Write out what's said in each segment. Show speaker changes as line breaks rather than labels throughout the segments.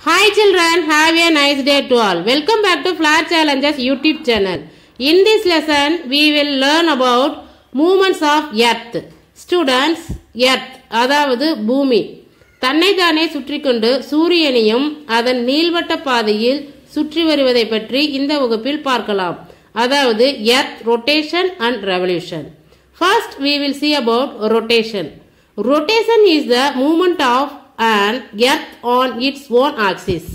Hi children, have a nice day to all. Welcome back to Flower Challenges YouTube channel. In this lesson, we will learn about movements of earth. Students, earth அதாவது பூமி தன்னைத்தானே சுற்றி கொண்டு சூரியனையும் அதன் நீள்வட்ட பாதையில் சுற்றி வருவதை பற்றி இந்த வகுப்பில் பார்க்கலாம் அதாவது earth rotation and revolution first we will see about rotation rotation is the movement of an earth on its own axis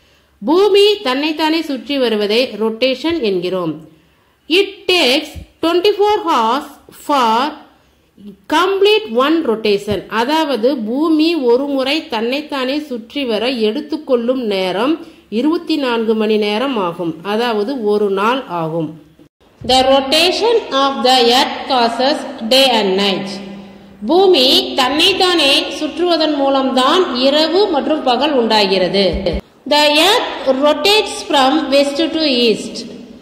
பூமி தன்னைத்தானே சுற்றி வருவதை ரொட்டேஷன் என்கிறோம் it takes twenty four hours for complete one rotation அதாவது பூமி ஒரு முறை தன்னைத்தானே சுற்றி வர எடுத்துக்கொள்ளும் நேரம் இருபத்தி நான்கு மணி நேரம் ஆகும் அதாவது ஒரு நாள் ஆகும் the rotation of the earth causes day and night பூமி தன்னைத்தானே சுற்றுவதன் மூலம்தான் இரவு மற்றும் பகல் உண்டாகிறது the earth rotates from west to east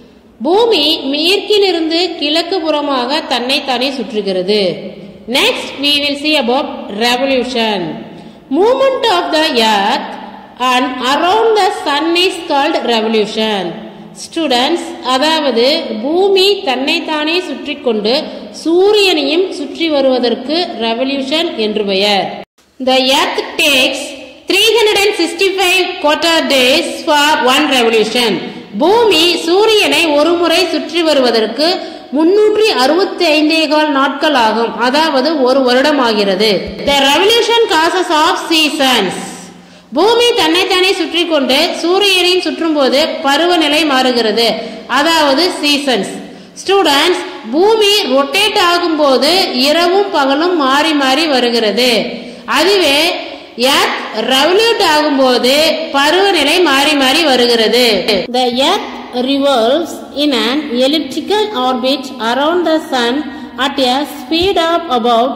பூமி மேற்கிலிருந்து கிழக்கு புறமாக தன்னைத்தானே சுற்றுகிறது next we will see about revolution movement of the earth and around the sun is called revolution students அதாவது பூமி தன்னைத்தானே சுற்றி கொண்டு சூரியனையும் சுற்றி வருவதற்கு ரெவல்யூஷன் என்று பெயர் the earth takes three hundred and sixty five quarter days for one revolution பூமி சூரியனை ஒரு முறை சுற்றி வருவதற்கு முன்னூற்றி அறுபத்தி ஐந்தே கால் நாட்கள் ஆகும் அதாவது ஒரு வருடம் ஆகிறது the revolution causes of seasons பூமி தன்னைத்தானே சுற்றி கொண்டு சூரியனையும் சுற்றும் போது பருவநிலை மாறுகிறது அதாவது சீசன்ஸ் ஸ்டூடெண்ட்ஸ் பூமி ரொட்டேட் ஆகும்போது இரவும் பகலும் மாறி மாறி வருகிறது அதுவே எர்த் ரெவல்யூட் ஆகும்போது பருவநிலை மாறி மாறி வருகிறது the earth revolves in an elliptical orbit around the sun at a speed of about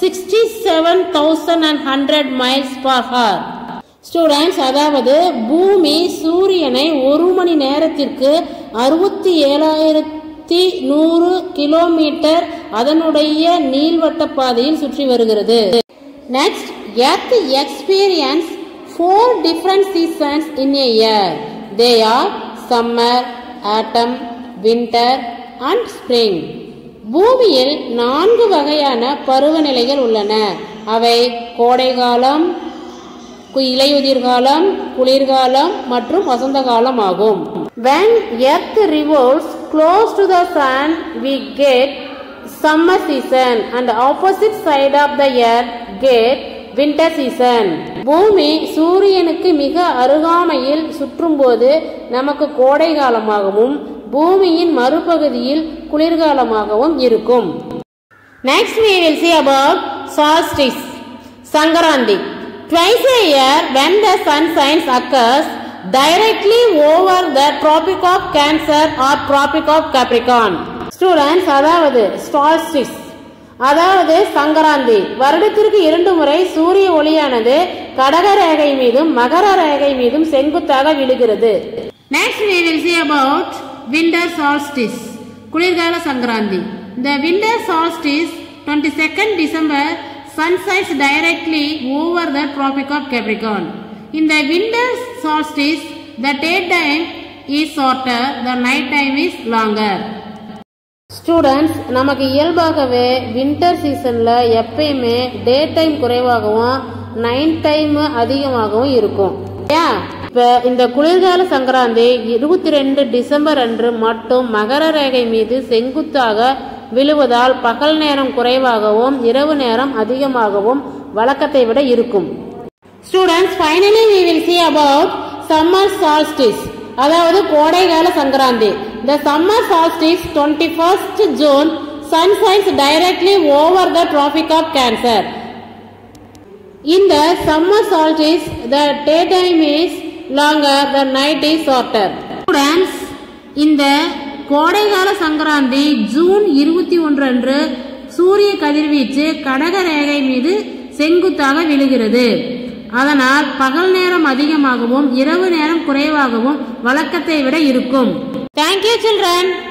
67,100 miles per hour. Students அதாவது பூமி சூரியனை ஒரு மணி நேரத்திற்கு அறுபத்தி ஏழாயிரத்தி நூறு கிலோமீட்டர் அதனுடைய நீள்வட்ட பாதையில் சுற்றி வருகிறது next earth experience four different seasons in a year they are summer autumn winter and spring பூமியில் நான்கு வகையான பருவநிலைகள் உள்ளன அவை கோடைகாலம் இலையுதிர்காலம் குளிர்காலம் மற்றும் வசந்த காலம் ஆகும் when earth revolves close to the sun we get summer season and opposite side of the earth get winter season பூமி சூரியனுக்கு மிக அருகாமையில் சுற்றும்போது நமக்கு கோடை காலமாகவும் பூமியின் மறுபகுதியில் குளிர்காலமாகவும் இருக்கும் next we will see about solstice சங்கராந்தி Twice a year when the sun shines occurs directly over the Tropic of Cancer or Tropic of Capricorn. Students அதாவது solstice அதாவது சங்கராந்தி வருடத்திற்கு இரண்டு முறை சூரிய ஒளியானது கடக ரேகை மீதும் மகர ரேகை மீதும் செங்குத்தாக விழுகிறது next we will see about winter solstice குளிர்கால சங்கராந்தி the winter solstice 22nd December sun shines directly over the Tropic of Capricorn. In the winter solstice, the daytime is shorter, the night time is longer. Students நமக்கு இயல்பாகவே winter சீசனில் எப்பயுமே day time குறைவாகவும் night time அதிகமாகவும் இருக்கும் ஏன் இப்போ இந்த குளிர்கால சங்கராந்தி இருபத்தி ரெண்டு டிசம்பர் அன்று மட்டும் மகர ரேகை மீது செங்குத்தாக விழுவதால் பகல் நேரம் குறைவாகவும் இரவு நேரம் அதிகமாகவும் வழக்கத்தை விட இருக்கும் students finally we will see about summer solstice அதாவது கோடைகால Sankranti the summer solstice 21st June sun shines directly over the tropic of cancer in the summer solstice the daytime is longer the night is shorter students இந்த கோடைகால Sankranti June இருபத்தி ஒன்று அன்று சூரிய கதிர்வீச்சு கடக ரேகை மீது செங்குத்தாக விழுகிறது அதனால் பகல் நேரம் அதிகமாகவும் இரவு நேரம் குறைவாகவும் வழக்கத்தை விட இருக்கும் தேங்க்யூ சில்ட்ரன்